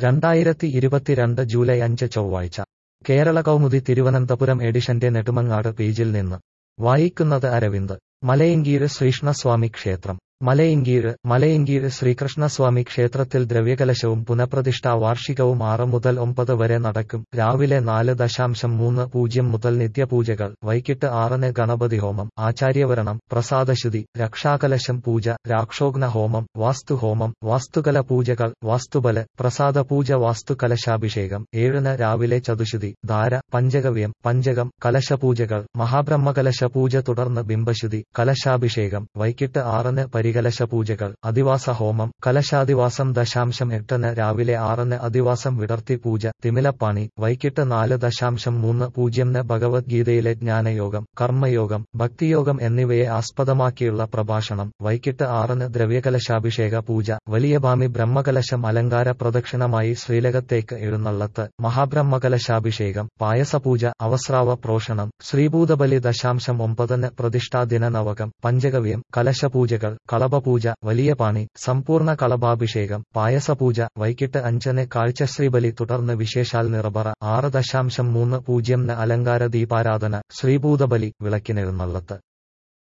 രണ്ടായിരത്തി ഇരുപത്തിരണ്ട് ജൂലൈ അഞ്ച് ചൊവ്വാഴ്ച കേരള കൗമുദി തിരുവനന്തപുരം എഡിഷന്റെ നെടുമങ്ങാട് പേജിൽ നിന്ന് വായിക്കുന്നത് അരവിന്ദ് മലയങ്കീര് ശ്രീകൃഷ്ണസ്വാമി ക്ഷേത്രം മലയങ്കീര് മലയങ്കീര് ശ്രീകൃഷ്ണസ്വാമി ക്ഷേത്രത്തിൽ ദ്രവ്യകലശവും പുനഃപ്രതിഷ്ഠാ വാർഷികവും ആറ് മുതൽ ഒമ്പത് വരെ നടക്കും രാവിലെ നാല് ദശാംശം മൂന്ന് പൂജ്യം മുതൽ നിത്യപൂജകൾ വൈകിട്ട് ആറിന് ഗണപതി ഹോമം ആചാര്യവരണം പ്രസാദശുതി രക്ഷാകലശം പൂജ രാക്ഷോഗ്ന ഹോമം വാസ്തുഹോമം വാസ്തുകല പൂജകൾ വാസ്തുബല പ്രസാദ പൂജ വാസ്തുകലശാഭിഷേകം ഏഴിന് രാവിലെ ചതുശുതി ധാര പഞ്ചഗവ്യം പഞ്ചകം കലശപൂജകൾ മഹാബ്രഹ്മകലശ പൂജ തുടർന്ന് ബിംബശുതി കലശാഭിഷേകം വൈകിട്ട് ആറിന് പരികലശ പൂജകൾ അധിവാസ ഹോമം കലശാധിവാസം ദശാംശം എട്ടിന് രാവിലെ ആറിന് അധിവാസം വിടർത്തി പൂജ തിമിലപ്പാണി വൈകിട്ട് നാല് ദശാംശം മൂന്ന് പൂജ്യംന് ഭഗവത്ഗീതയിലെ ജ്ഞാനയോഗം കർമ്മയോഗം ഭക്തിയോഗം എന്നിവയെ ആസ്പദമാക്കിയുള്ള പ്രഭാഷണം വൈകിട്ട് ആറിന് ദ്രവ്യകലശാഭിഷേക പൂജ വലിയഭാമി ബ്രഹ്മകലശം അലങ്കാര പ്രദക്ഷിണമായി ശ്രീലകത്തേക്ക് എഴുന്നള്ളത്ത് മഹാബ്രഹ്മകലശാഭിഷേകം പായസപൂജ അവസ്രാവ പ്രോഷണം ശ്രീഭൂതബലി ദശാംശം ഒമ്പതിന് പ്രതിഷ്ഠാദിന നവകം പഞ്ചഗവ്യം കലശപൂജകൾ കളഭപൂജ വലിയ പാണി സമ്പൂർണ്ണ കളഭാഭിഷേകം പായസപൂജ വൈകിട്ട് അഞ്ചിന് കാഴ്ചശ്രീബലി തുടർന്ന് വിശേഷാൽ നിറബറ ആറ് ദശാംശം മൂന്ന് പൂജ്യംന് അലങ്കാര ദീപാരാധന ശ്രീഭൂതബലി വിളക്കിനെഴുന്നള്ളത്ത്